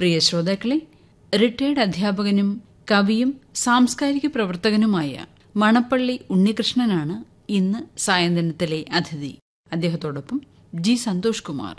പ്രിയ ശ്രോതാക്കളെ റിട്ടയർഡ് അധ്യാപകനും കവിയും സാംസ്കാരിക പ്രവർത്തകനുമായ മണപ്പള്ളി ഉണ്ണികൃഷ്ണനാണ് ഇന്ന് സായന്തനത്തിലെ അതിഥി അദ്ദേഹത്തോടൊപ്പം ജി സന്തോഷ് കുമാർ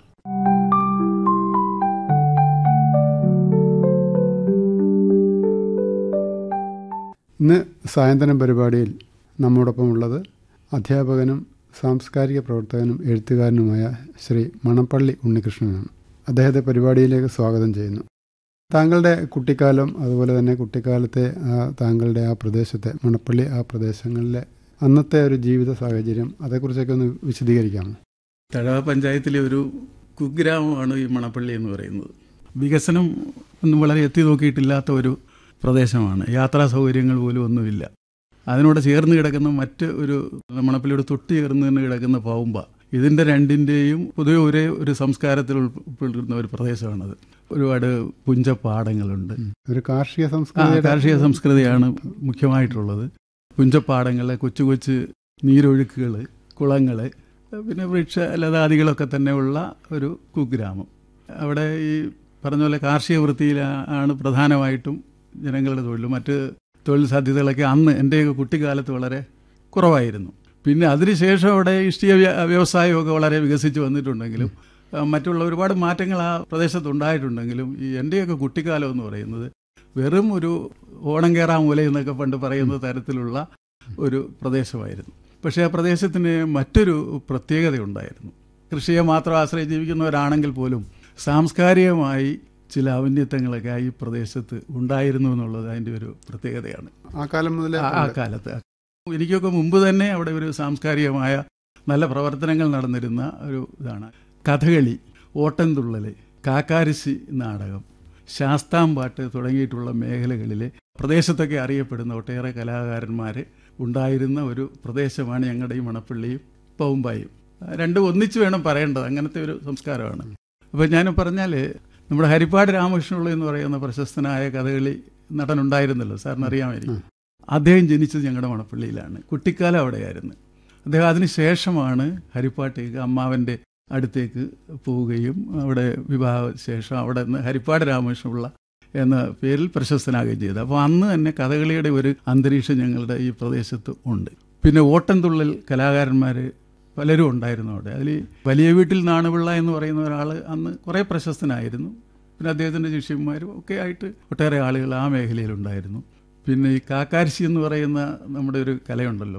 ഇന്ന് സായന്തനം പരിപാടിയിൽ നമ്മോടൊപ്പം ഉള്ളത് അധ്യാപകനും സാംസ്കാരിക പ്രവർത്തകനും എഴുത്തുകാരനുമായ ശ്രീ മണപ്പള്ളി ഉണ്ണികൃഷ്ണനാണ് അദ്ദേഹത്തെ പരിപാടിയിലേക്ക് സ്വാഗതം ചെയ്യുന്നു താങ്കളുടെ കുട്ടിക്കാലം അതുപോലെ തന്നെ കുട്ടിക്കാലത്തെ ആ താങ്കളുടെ ആ പ്രദേശത്തെ മണപ്പള്ളി ആ പ്രദേശങ്ങളിലെ അന്നത്തെ ഒരു ജീവിത സാഹചര്യം അതേക്കുറിച്ചൊക്കെ ഒന്ന് വിശദീകരിക്കാമോ തഴവ പഞ്ചായത്തിലെ ഒരു കുഗ്രാമമാണ് ഈ മണപ്പള്ളി എന്ന് പറയുന്നത് വികസനം ഒന്നും വളരെ എത്തി നോക്കിയിട്ടില്ലാത്ത ഒരു പ്രദേശമാണ് യാത്രാ സൗകര്യങ്ങൾ പോലും ഒന്നുമില്ല അതിനോട് ചേർന്ന് കിടക്കുന്ന മറ്റ് ഒരു മണപ്പള്ളിയോട് തൊട്ട് ചേർന്ന് തന്നെ കിടക്കുന്ന പൗമ്പ ഇതിൻ്റെ രണ്ടിൻ്റെയും പൊതുവെ ഒരേ ഒരു സംസ്കാരത്തിൽ ഉൾപ്പെടുന്ന ഒരു പ്രദേശമാണത് ഒരുപാട് പുഞ്ചപ്പാടങ്ങളുണ്ട് ഒരു കാർഷിക ആ, സംസ്കൃതി കാർഷിക സംസ്കൃതിയാണ് മുഖ്യമായിട്ടുള്ളത് പുഞ്ചപ്പാടങ്ങൾ കൊച്ചു കൊച്ചു നീരൊഴുക്കുകൾ കുളങ്ങൾ പിന്നെ വൃക്ഷ ലതാദികളൊക്കെ തന്നെ ഉള്ള ഒരു കുഗ്രാമം അവിടെ ഈ പറഞ്ഞ പോലെ കാർഷിക വൃത്തിയിലാണ് പ്രധാനമായിട്ടും ജനങ്ങളുടെ തൊഴിൽ മറ്റ് തൊഴിൽ സാധ്യതകളൊക്കെ അന്ന് എൻ്റെയൊക്കെ കുട്ടിക്കാലത്ത് വളരെ കുറവായിരുന്നു പിന്നെ അതിനുശേഷം അവിടെ ഇഷ്ടിക വ്യ- വ്യവസായമൊക്കെ വളരെ വികസിച്ച് വന്നിട്ടുണ്ടെങ്കിലും ആ, മറ്റുള്ള ഒരുപാട് മാറ്റങ്ങൾ ആ പ്രദേശത്ത് ഉണ്ടായിട്ടുണ്ടെങ്കിലും ഈ എൻ്റെയൊക്കെ കുട്ടിക്കാലം എന്ന് പറയുന്നത് വെറും ഒരു ഓണം കയറാൻ മൂല എന്നൊക്കെ പണ്ട് പറയുന്ന തരത്തിലുള്ള ഒരു പ്രദേശമായിരുന്നു പക്ഷേ ആ പ്രദേശത്തിന് മറ്റൊരു പ്രത്യേകത ഉണ്ടായിരുന്നു കൃഷിയെ മാത്രം ആശ്രയിച്ച് ജീവിക്കുന്നവരാണെങ്കിൽ പോലും സാംസ്കാരികമായി ചില ഔന്നത്യങ്ങളൊക്കെ ആ ഈ പ്രദേശത്ത് ഉണ്ടായിരുന്നു എന്നുള്ളത് അതിൻ്റെ ഒരു പ്രത്യേകതയാണ് ആ കാലം മുതലേ ആ- ആ കാലത്ത് എനിക്കൊക്കെ മുമ്പ് തന്നെ അവിടെ ഒരു സാംസ്കാരികമായ നല്ല പ്രവർത്തനങ്ങൾ നടന്നിരുന്ന ഒരു ഇതാണ് കഥകളി ഓട്ടംതുള്ളൽ കാക്കാരശി നാടകം ശാസ്താംപാട്ട് തുടങ്ങിയിട്ടുള്ള മേഖലകളിലെ പ്രദേശത്തൊക്കെ അറിയപ്പെടുന്ന ഒട്ടേറെ കലാകാരന്മാർ ഉണ്ടായിരുന്ന ഒരു പ്രദേശമാണ് ഞങ്ങളുടെ ഈ മണപ്പള്ളിയും പൗമ്പായും രണ്ടും ഒന്നിച്ച് വേണം പറയേണ്ടത് അങ്ങനത്തെ ഒരു സംസ്കാരമാണ് അപ്പോൾ ഞാൻ പറഞ്ഞാൽ നമ്മുടെ ഹരിപ്പാട് രാമകൃഷ്ണപിള്ള എന്ന് പറയുന്ന പ്രശസ്തനായ കഥകളി നടനുണ്ടായിരുന്നല്ലോ സാറിന് അറിയാമായിരിക്കും അദ്ദേഹം ജനിച്ചത് ഞങ്ങളുടെ മണപ്പള്ളിയിലാണ് കുട്ടിക്കാലം അവിടെയായിരുന്നു അദ്ദേഹം അതിനുശേഷമാണ് ഹരിപ്പാട്ടേക്ക് അമ്മാവൻ്റെ അടുത്തേക്ക് പോവുകയും അവിടെ വിവാഹ ശേഷം അവിടെ നിന്ന് ഹരിപ്പാട് രാമകൃഷ്ണപിള്ള എന്ന പേരിൽ പ്രശസ്തനാകുകയും ചെയ്തു അപ്പോൾ അന്ന് തന്നെ കഥകളിയുടെ ഒരു അന്തരീക്ഷം ഞങ്ങളുടെ ഈ പ്രദേശത്ത് ഉണ്ട് പിന്നെ ഓട്ടംതുള്ളൽ കലാകാരന്മാർ പലരും ഉണ്ടായിരുന്നു അവിടെ അതിൽ വലിയ വീട്ടിൽ നാണുപിള്ള എന്ന് പറയുന്ന ഒരാൾ അന്ന് കുറേ പ്രശസ്തനായിരുന്നു പിന്നെ അദ്ദേഹത്തിൻ്റെ ശിഷ്യന്മാരും ഒക്കെ ആയിട്ട് ഒട്ടേറെ ആളുകൾ ആ മേഖലയിലുണ്ടായിരുന്നു പിന്നെ ഈ കാക്കാരിശി എന്ന് പറയുന്ന നമ്മുടെ ഒരു കലയുണ്ടല്ലോ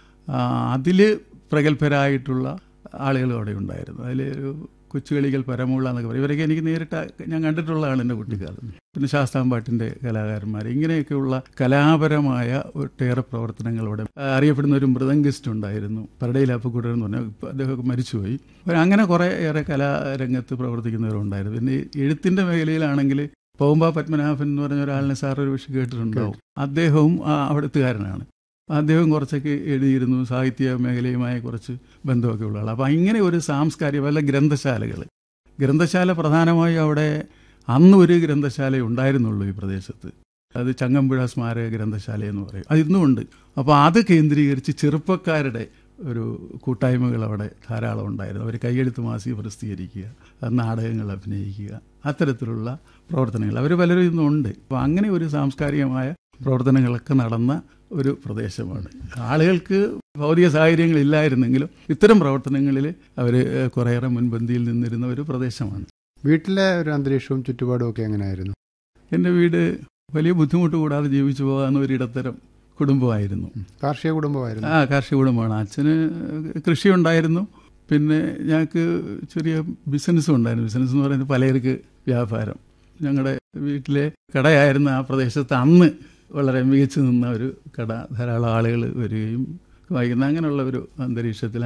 അതിൽ പ്രഗത്ഭരായിട്ടുള്ള ആളുകളും അവിടെ ഉണ്ടായിരുന്നു അതിൽ ഒരു കൊച്ചുകളികൾ പരമുള്ള എന്നൊക്കെ പറയും ഇവരൊക്കെ എനിക്ക് നേരിട്ട് ഞാൻ കണ്ടിട്ടുള്ളതാണ് എൻ്റെ കുട്ടിക്കാലം പിന്നെ ശാസ്താംപാട്ടിൻ്റെ കലാകാരന്മാർ ഇങ്ങനെയൊക്കെയുള്ള കലാപരമായ ഒട്ടേറെ പ്രവർത്തനങ്ങൾ അവിടെ ആ, അറിയപ്പെടുന്ന ഒരു മൃദംഗിസ്റ്റ് ഉണ്ടായിരുന്നു പരടയിൽ അപ്പക്കൂട്ടർ എന്ന് പറഞ്ഞാൽ ഇപ്പം അദ്ദേഹമൊക്കെ മരിച്ചുപോയി അപ്പോൾ അങ്ങനെ കുറേ ഏറെ കലാരംഗത്ത് പ്രവർത്തിക്കുന്നവരുണ്ടായിരുന്നു പിന്നെ ഈ എഴുത്തിൻ്റെ മേഖലയിലാണെങ്കിൽ പൗമ്പ പത്മനാഭൻ എന്ന് പറഞ്ഞ ഒരാളിനെ സാർ ഒരു പക്ഷേ കേട്ടിട്ടുണ്ടാവും അദ്ദേഹവും ആ, അവിടുത്തുകാരനാണ് അദ്ദേഹം കുറച്ചൊക്കെ എഴുതിയിരുന്നു സാഹിത്യ മേഖലയുമായി കുറച്ച് ബന്ധമൊക്കെ ഉള്ള ആൾ അപ്പോൾ ഇങ്ങനെ ഒരു സാംസ്കാരിക വല്ല ഗ്രന്ഥശാലകൾ ഗ്രന്ഥശാല പ്രധാനമായും അവിടെ അന്ന് ഒരു ഗ്രന്ഥശാല ഉണ്ടായിരുന്നുള്ളൂ ഈ പ്രദേശത്ത് അത് ചങ്ങമ്പുഴ സ്മാരക ഗ്രന്ഥശാല എന്ന് പറയും അത് ഇന്നും ഉണ്ട് അപ്പോൾ അത് കേന്ദ്രീകരിച്ച് ചെറുപ്പക്കാരുടെ ഒരു കൂട്ടായ്മകൾ അവിടെ ധാരാളം ഉണ്ടായിരുന്നു അവർ കൈയെഴുത്ത് മാസിക പ്രസിദ്ധീകരിക്കുക നാടകങ്ങൾ അഭിനയിക്കുക അത്തരത്തിലുള്ള പ്രവർത്തനങ്ങൾ അവർ പലരും ഇന്നുണ്ട് അപ്പോൾ അങ്ങനെ ഒരു സാംസ്കാരികമായ പ്രവർത്തനങ്ങളൊക്കെ നടന്ന ഒരു പ്രദേശമാണ് ആളുകൾക്ക് ഭൗതിക സാഹചര്യങ്ങളില്ലായിരുന്നെങ്കിലും ഇത്തരം പ്രവർത്തനങ്ങളിൽ അവർ കുറേയേറെ മുൻപന്തിയിൽ നിന്നിരുന്ന ഒരു പ്രദേശമാണ് വീട്ടിലെ ഒരു അന്തരീക്ഷവും ചുറ്റുപാടും ഒക്കെ എങ്ങനെയായിരുന്നു എൻ്റെ വീട് വലിയ ബുദ്ധിമുട്ട് കൂടാതെ ജീവിച്ചു പോകാവുന്ന ഒരു ഇടത്തരം കുടുംബമായിരുന്നു കാർഷിക കുടുംബമായിരുന്നു ആ കാർഷിക കുടുംബമാണ് അച്ഛന് കൃഷി ഉണ്ടായിരുന്നു പിന്നെ ഞങ്ങൾക്ക് ചെറിയ ബിസിനസ്സും ഉണ്ടായിരുന്നു ബിസിനസ് എന്ന് പറയുന്നത് പലചരക്ക് വ്യാപാരം ഞങ്ങളുടെ വീട്ടിലെ കടയായിരുന്ന ആ പ്രദേശത്ത് അന്ന് വളരെ മികച്ചു നിന്ന ഒരു കട ധാരാളം ആളുകൾ വരികയും വായിക്കുന്ന അങ്ങനെയുള്ള ഒരു അന്തരീക്ഷത്തിൽ